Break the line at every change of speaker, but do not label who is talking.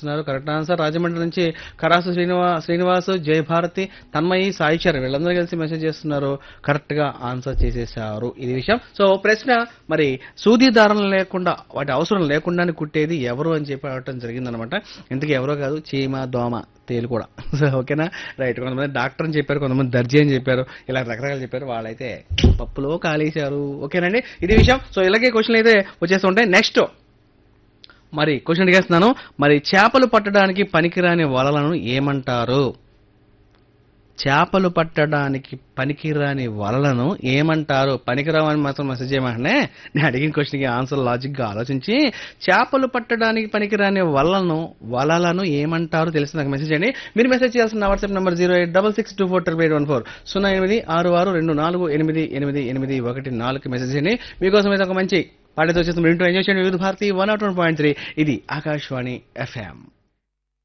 చేస్తున్నారు correct answer Rajahmundry నుంచి కరాసు శ్రీనివా శ్రీనివాస్ జయభారతి తన్మయి సాయిచర్ వీళ్ళందరూ కలిసి మెసేజ్ చేస్తున్నారు కరెక్ట్ గా ఆన్సర్ చేసేసారు ఇది విషయం సో ప్రశ్న మరి సూది దారం లేకుండా వాటి అవసరం లేకుండానే కుట్టేది ఎవరు అని చెప్పి అడగటం జరిగిందనమాట ఇంతకీ ఎవరో కాదు చీమ దోమ తేలు కూడా సో ఓకేనా రైట్ కొంతమంది డాక్టర్ అని చెప్పారు కొంతమంది దర్జీ అని చెప్పారు ఇలా రకరకాలు చెప్పారు వాళ్ళైతే పప్పులో కాలేశారు ఓకేనండి ఇది విషయం సో ఇలాగే క్వశ్చన్లు అయితే వచ్చేస్తుంటాయి నెక్స్ట్ మరి క్వశ్చన్ అడిగేస్తున్నాను మరి చేపలు పట్టడానికి పనికిరాని వలలను ఏమంటారు చేపలు పట్టడానికి పనికిరాని వలలను ఏమంటారు పనికిరావని మాత్రం మెసేజ్ చేయమంటే నేను అడిగిన క్వశ్చన్కి ఆన్సర్ లాజిక్ గా ఆలోచించి చేపలు పట్టడానికి పనికిరాని వలలను వలలను ఏమంటారు తెలిసి నాకు మెసేజ్ చేయండి మీరు మెసేజ్ చేయాల్సిన WhatsApp number zero eight double six two four triple eight one four సున్నా ఎనిమిది ఆరు ఆరు రెండు నాలుగు ఎనిమిది ఎనిమిది ఎనిమిది ఒకటి నాలుగు మెసేజ్ చేయండి మీకోసం అయితే ఒక మంచి పాటతో వచ్చేసి మీరు ఎంజాయ్ చేయండి Vividh Bharati one nought one point three ఇది ఆకాశవాణి ఎఫ్ఎం